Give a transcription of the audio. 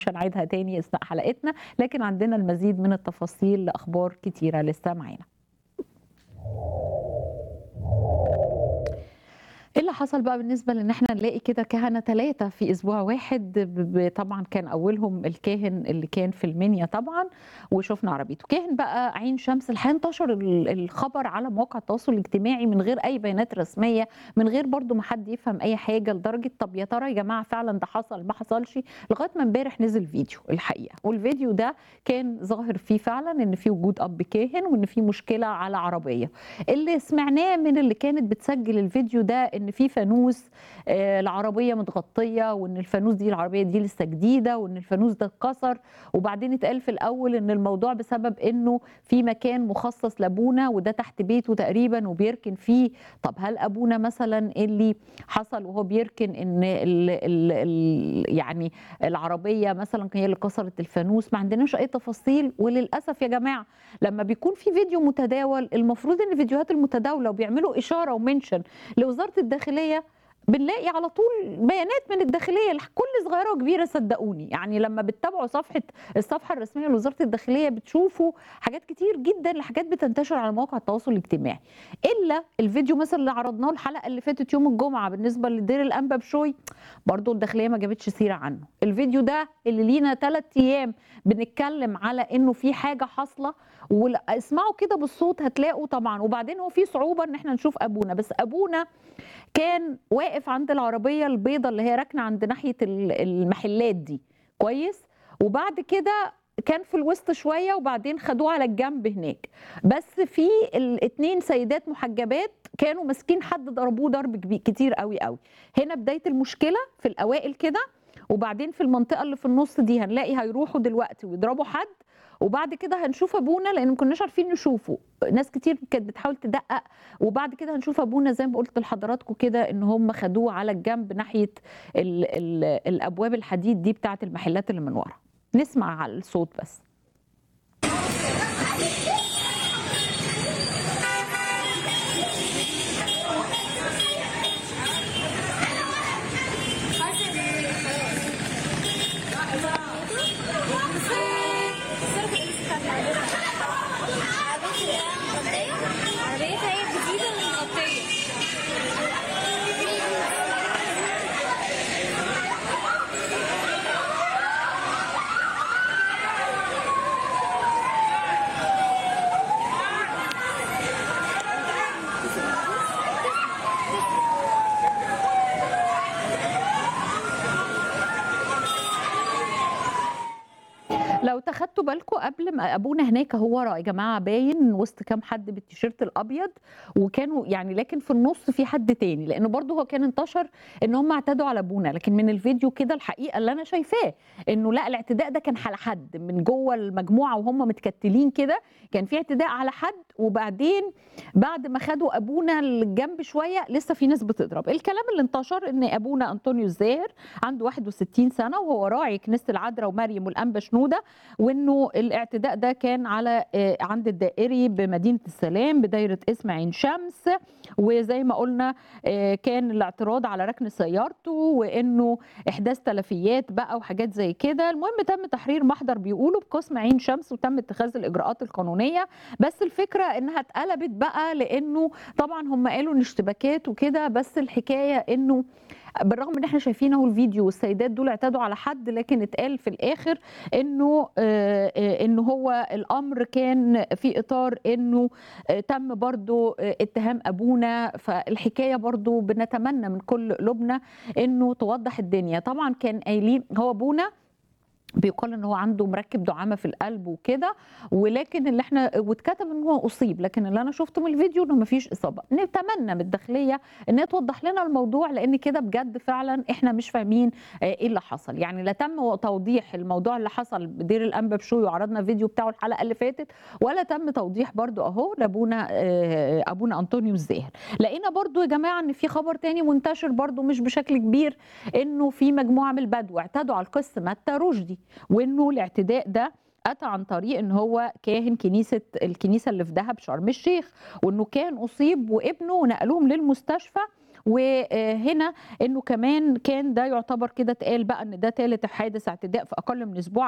هنعيدها تاني اثناء حلقتنا لكن عندنا المزيد من التفاصيل لاخبار كتيره لسه معانا ايه اللي حصل بقى بالنسبه لان احنا نلاقي كده كهنه ثلاثه في اسبوع واحد ب- ب- طبعا كان اولهم الكاهن اللي كان في المنيا طبعا وشفنا عربيته كاهن بقى عين شمس الحقيقه انتشر ال- الخبر على مواقع التواصل الاجتماعي من غير اي بيانات رسميه من غير برضو ما حد يفهم اي حاجه لدرجه طب يا ترى يا جماعه فعلا ده حصل ما حصلش لغايه ما امبارح نزل فيديو الحقيقه والفيديو ده كان ظاهر فيه فعلا ان في وجود اب كاهن وان في مشكله على عربيه اللي سمعناه من اللي كانت بتسجل الفيديو ده ان في فانوس آه، العربيه متغطيه وان الفانوس دي العربيه دي لسه جديده وان الفانوس ده اتكسر وبعدين اتقال في الاول ان الموضوع بسبب انه في مكان مخصص لابونا وده تحت بيته تقريبا وبيركن فيه طب هل ابونا مثلا اللي حصل وهو بيركن ان ال ال ال يعني العربيه مثلا هي اللي كسرت الفانوس ما عندناش اي تفاصيل وللاسف يا جماعه لما بيكون في فيديو متداول المفروض ان الفيديوهات المتداوله وبيعملوا اشاره ومنشن لوزاره الداخليه بنلاقي على طول بيانات من الداخليه كل صغيره وكبيره صدقوني يعني لما بتتابعوا صفحه الصفحه الرسميه لوزاره الداخليه بتشوفوا حاجات كتير جدا لحاجات بتنتشر على مواقع التواصل الاجتماعي الا الفيديو مثلا اللي عرضناه الحلقه اللي فاتت يوم الجمعه بالنسبه لدير الانبا بشوي برضو الداخليه ما جابتش سيره عنه الفيديو ده اللي لينا ثلاث ايام بنتكلم على انه في حاجه حاصله واسمعوا كده بالصوت هتلاقوا طبعا وبعدين هو في صعوبه ان احنا نشوف ابونا بس ابونا كان واقف عند العربيه البيضاء اللي هي راكنه عند ناحيه ال- المحلات دي كويس وبعد كده كان في الوسط شويه وبعدين خدوه على الجنب هناك بس في الاثنين سيدات محجبات كانوا ماسكين حد ضربوه ضرب كبير كتير قوي قوي هنا بدايه المشكله في الاوائل كده وبعدين في المنطقه اللي في النص دي هنلاقي هيروحوا دلوقتي ويضربوا حد وبعد كده هنشوف ابونا لان ما كناش عارفين نشوفه ناس كتير كانت بتحاول تدقق وبعد كده هنشوف ابونا زي ما قلت لحضراتكم كده ان هم خدوه على الجنب ناحيه ال ال الابواب الحديد دي بتاعه المحلات اللي من ورا نسمع على الصوت بس عربيتها هي الجديدة اللي مغطية لو تاخدتوا بالكم قبل ما ابونا هناك هو ورا يا جماعه باين وسط كام حد بالتيشيرت الابيض وكانوا يعني لكن في النص في حد تاني لانه برضه هو كان انتشر ان هم اعتدوا على ابونا لكن من الفيديو كده الحقيقه اللي انا شايفاه انه لا الاعتداء ده كان على حد من جوه المجموعه وهم متكتلين كده كان في اعتداء على حد وبعدين بعد ما خدوا ابونا للجنب شويه لسه في ناس بتضرب الكلام اللي انتشر ان ابونا انطونيو الزاهر عنده 61 سنه وهو راعي كنيسه العذراء ومريم والانبا شنوده وانه الاعتداء ده كان على آه، عند الدائري بمدينه السلام بدايره اسم عين شمس وزي ما قلنا آه، كان الاعتراض على ركن سيارته وانه احداث تلفيات بقى وحاجات زي كده المهم تم تحرير محضر بيقولوا بقسم عين شمس وتم اتخاذ الاجراءات القانونيه بس الفكره انها اتقلبت بقى لانه طبعا هم قالوا ان اشتباكات وكده بس الحكايه انه بالرغم ان احنا شايفين اهو الفيديو والسيدات دول اعتدوا على حد لكن اتقال في الاخر انه آه، آه، انه هو الامر كان في اطار انه آه، تم برضو آه، اتهام ابونا فالحكايه برضو بنتمنى من كل قلوبنا انه توضح الدنيا طبعا كان قايلين هو ابونا بيقال ان هو عنده مركب دعامه في القلب وكده ولكن اللي احنا واتكتب ان هو اصيب لكن اللي انا شفته من الفيديو انه مفيش اصابه نتمنى من الداخليه ان هي توضح لنا الموضوع لان كده بجد فعلا احنا مش فاهمين آه، ايه اللي حصل يعني لا تم توضيح الموضوع اللي حصل بدير الانبا بشوي وعرضنا فيديو بتاعه الحلقه اللي فاتت ولا تم توضيح برضو اهو لابونا آه، ابونا انطونيو الزاهر لقينا برضو يا جماعه ان في خبر تاني منتشر برضو مش بشكل كبير انه في مجموعه من البدو اعتدوا على القس متى رشدي وانه الاعتداء ده اتى عن طريق ان هو كاهن كنيسه الكنيسه اللي في دهب شرم الشيخ وانه كان اصيب وابنه ونقلوهم للمستشفى وهنا انه كمان كان ده يعتبر كده اتقال بقى ان ده ثالث حادث اعتداء في اقل من اسبوع